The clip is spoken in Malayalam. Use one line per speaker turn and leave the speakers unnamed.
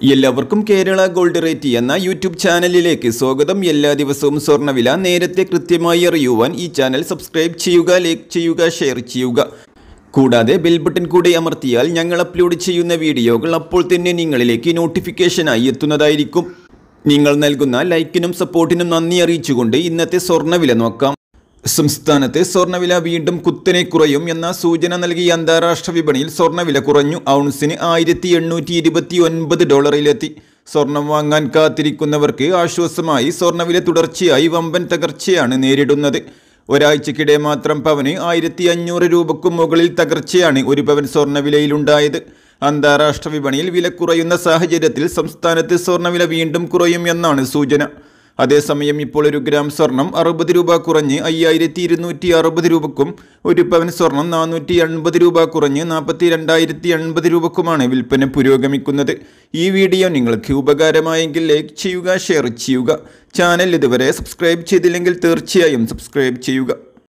എല്ലാവർക്കും കേരള ഗോൾഡ് റേറ്റ് എന്ന യൂട്യൂബ് ചാനലിലേക്ക് സ്വാഗതം എല്ലാ ദിവസവും സ്വർണ്ണവില നേരത്തെ കൃത്യമായി അറിയുവാൻ ഈ ചാനൽ സബ്സ്ക്രൈബ് ചെയ്യുക ലൈക്ക് ചെയ്യുക ഷെയർ ചെയ്യുക കൂടാതെ ബെൽ ബട്ടൺ കൂടെ അമർത്തിയാൽ ഞങ്ങൾ അപ്ലോഡ് ചെയ്യുന്ന വീഡിയോകൾ അപ്പോൾ തന്നെ നിങ്ങളിലേക്ക് നോട്ടിഫിക്കേഷനായി എത്തുന്നതായിരിക്കും നിങ്ങൾ നൽകുന്ന ലൈക്കിനും സപ്പോർട്ടിനും നന്ദി അറിയിച്ചുകൊണ്ട് ഇന്നത്തെ സ്വർണ്ണവില നോക്കാം സംസ്ഥാനത്ത് സ്വർണ്ണവില വീണ്ടും കുത്തനെ കുറയും എന്ന സൂചന നൽകിയ അന്താരാഷ്ട്ര വിപണിയിൽ സ്വർണ്ണവില കുറഞ്ഞു ഔൺസിന് ആയിരത്തി എണ്ണൂറ്റി ഇരുപത്തി ഒൻപത് ഡോളറിലെത്തി സ്വർണം വാങ്ങാൻ കാത്തിരിക്കുന്നവർക്ക് ആശ്വാസമായി സ്വർണ്ണവില തുടർച്ചയായി വമ്പൻ തകർച്ചയാണ് നേരിടുന്നത് ഒരാഴ്ചക്കിടെ മാത്രം പവന് ആയിരത്തി അഞ്ഞൂറ് രൂപക്കും മുകളിൽ തകർച്ചയാണ് ഒരു പവൻ സ്വർണ്ണവിലയിലുണ്ടായത് അന്താരാഷ്ട്ര വിപണിയിൽ വില കുറയുന്ന സാഹചര്യത്തിൽ സംസ്ഥാനത്ത് സ്വർണ്ണവില വീണ്ടും കുറയും എന്നാണ് സൂചന അതേസമയം ഇപ്പോൾ ഒരു ഗ്രാം സ്വർണം അറുപത് രൂപ കുറഞ്ഞ് അയ്യായിരത്തി ഇരുന്നൂറ്റി അറുപത് രൂപക്കും ഒരു പവൻ സ്വർണം നാനൂറ്റി എൺപത് രൂപ കുറഞ്ഞ് നാൽപ്പത്തി രണ്ടായിരത്തി എൺപത് രൂപക്കുമാണ് വിൽപ്പന പുരോഗമിക്കുന്നത് ഈ വീഡിയോ നിങ്ങൾക്ക് ഉപകാരമായെങ്കിൽ ലൈക്ക് ചെയ്യുക ഷെയർ ചെയ്യുക ചാനൽ ഇതുവരെ സബ്സ്ക്രൈബ് ചെയ്തില്ലെങ്കിൽ തീർച്ചയായും സബ്സ്ക്രൈബ് ചെയ്യുക